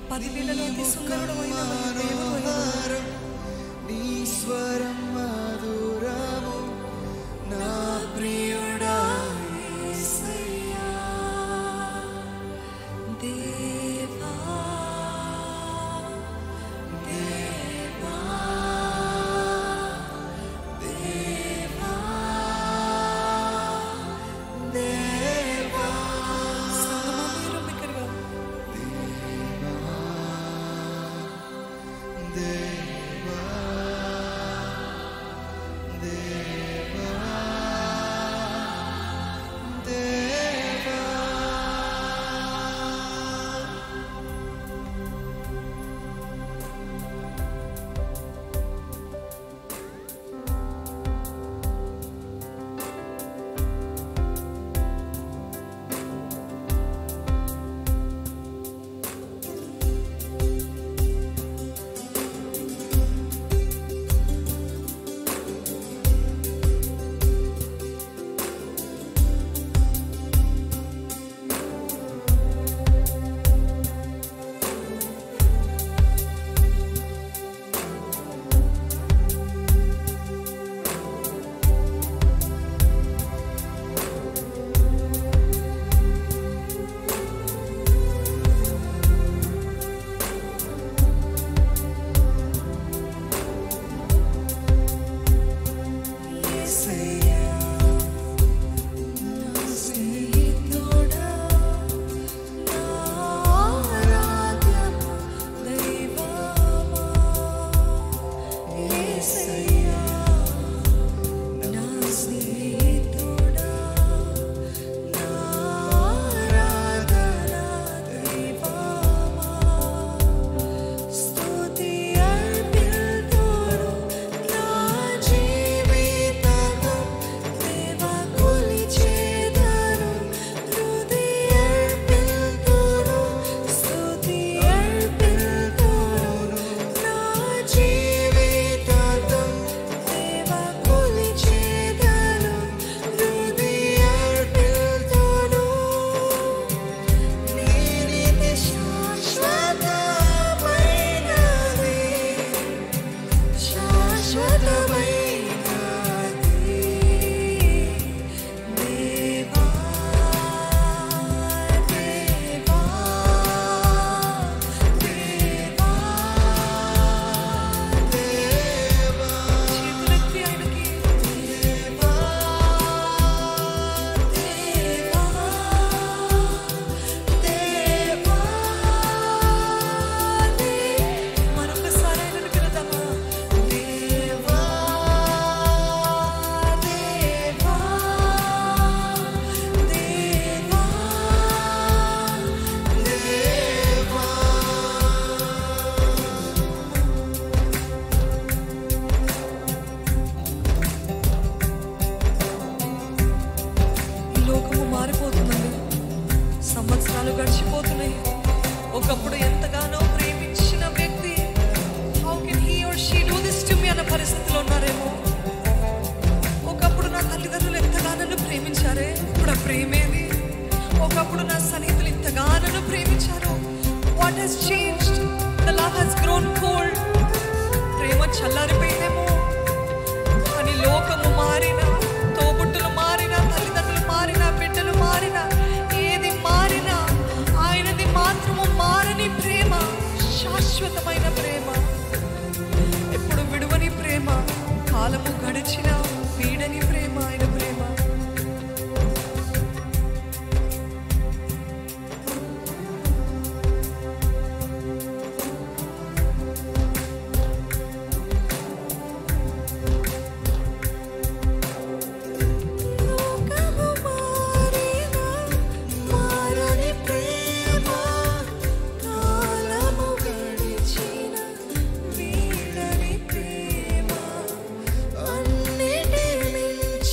పదివేలలో అతి సుందరుడమైన మన దేవుడు మధురం నీ స్వరం మధురము నా ప్రియుడా యేసయ్యా. దేవా దేవా దేవా దేవా సంగమా మీరు బిగ్గరగా దేవా దేవా దేవా యేసయ్యా నా స్నేహితుడా నా ఆరాధ్యము దైవమా యేసయ్యా నా స్నేహితుడా నా ఆరాధన దైవమా స్తుతి అర్పిల్తోను నా జీవితము దేవ కొలిచేదను హృదయ అర్పిల్తోను స్తుతి అర్పిల్తోను నా జీవితము దేవ కొలిచేదను హృదయ అర్పిల్తోను నీరిది శాశ్వతమైనది శాశ్వతమైనది దేవా దేవా దేవా దేవా చేతులెత్తి ఆయనకి దేవా దేవా దేవా మరొకసారి ఆయనను పిలుద్దామా దేవా దేవా దేవా దేవా ఈ లోకము మారిపోతుందండి సంవత్సరాలు గడిచిపోతున్నాయి ఒకప్పుడు ఎంతగానో ప్రేమించిన వ్యక్తి how can he or she do this to me అన్న పరిస్థితిలో ఉన్నారేమో ఒకప్పుడు నా తల్లిదండ్రులు ఎంతగా నన్ను ప్రేమించారే ఇప్పుడు ఆ ప్రేమేది ఒకప్పుడు నా సన్నిహితులు ఇంతగా నన్ను ప్రేమించారు what has changed the love has grown cold ప్రేమ చల్లారిపోయిందేమో కానీ లోకము మారిన తోబుట్టులు మారిన తల్లిదండ్రులు మారిన బిడ్డలు మారిన ఏది మారినా ఆయనది మాత్రము మారని ప్రేమ శాశ్వతమైన ప్రేమ ఎప్పుడు విడువని ప్రేమ కాలము గడిచిన వీడని ప్రేమ ఆయన ప్రేమ లోకము మారిన మారని ప్రేమ కాలము గడిచిన వీడని ప్రేమ అన్నిటి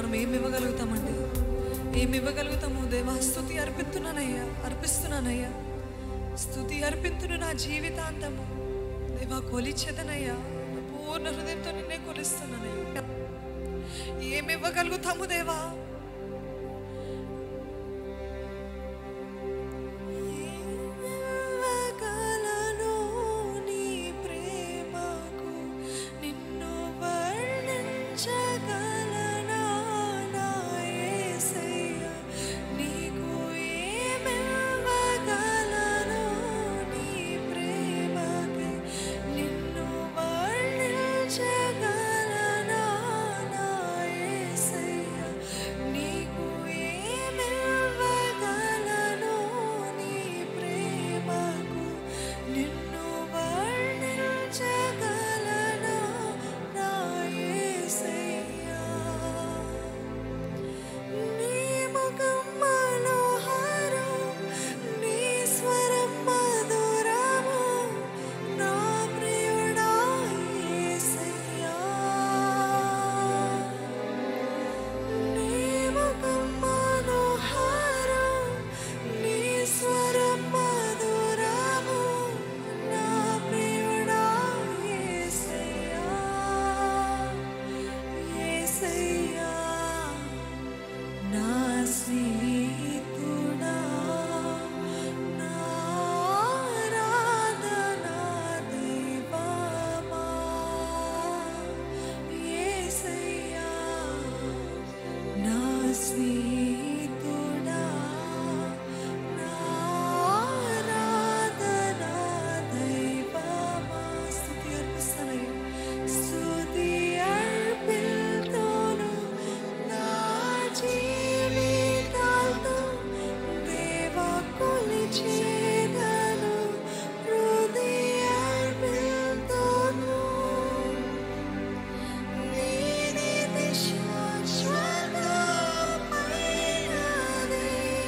మనం ఏమి ఇవ్వగలుగుతామండి ఏమి ఇవ్వగలుగుతాము దేవా స్థుతి అర్పిస్తున్నానయ్యా అర్పిస్తున్నానయ్యా స్థుతి అర్పిస్తును నా జీవితాంతము దేవా కొలిచేదనయ్యా నా పూర్ణ హృదయంతో నిన్నే కొలిస్తున్నానయ్యా ఏమి ఇవ్వగలుగుతాము దేవా ఇవ్వగలను నీ ప్రేమకు నిన్ను వర్ణించగలనా నా యేసయ్య నీకు ఏమివ్వగలను నీ ప్రేమకు నిన్ను వర్ణించగలనా నా యేసయ్య నీకు ఏమివ్వగలను నీ ప్రేమకు నిన్ను వర్ణించగలనా నా యేసయ్యా నీ ముఖం మనోహరం నీ స్వరం మధురము నా ప్రియుడా యేసయ్యా నీ ముఖం మనోహరం నీ స్వరం మధురము నా ప్రియుడా యేసయ్యా యేసయ్యా నా స్నేహితుడా నా ఆరాధనా దైవమా యేసయ్యా నా స్నేహితుడా నా ఆరాధనా దైవమా స్తుతి అర్పిస్తానయ్యా స్తుతి అర్పిల్తోను నా జీవితాంతం దేవా కొలిచేదను హృదయ అర్పిల్తోను నీది శాశ్వతమైనది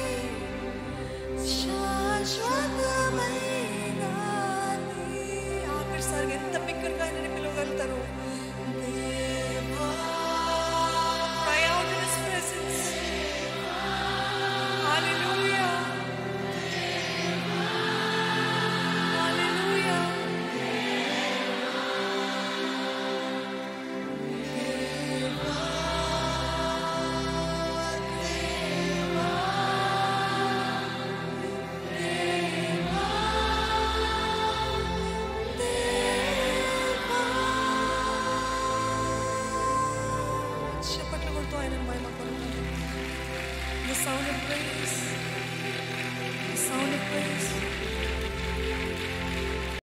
శాశ్వతమైనది ఆఖరిసారి ఎంత బిగ్గరగా ఆయన పిలవగలుగుతారు దేవా cry out in his presence hallelujah hallelujah చప్పట్లు కొడుతూ ఆయన మహిమ The sound of praise.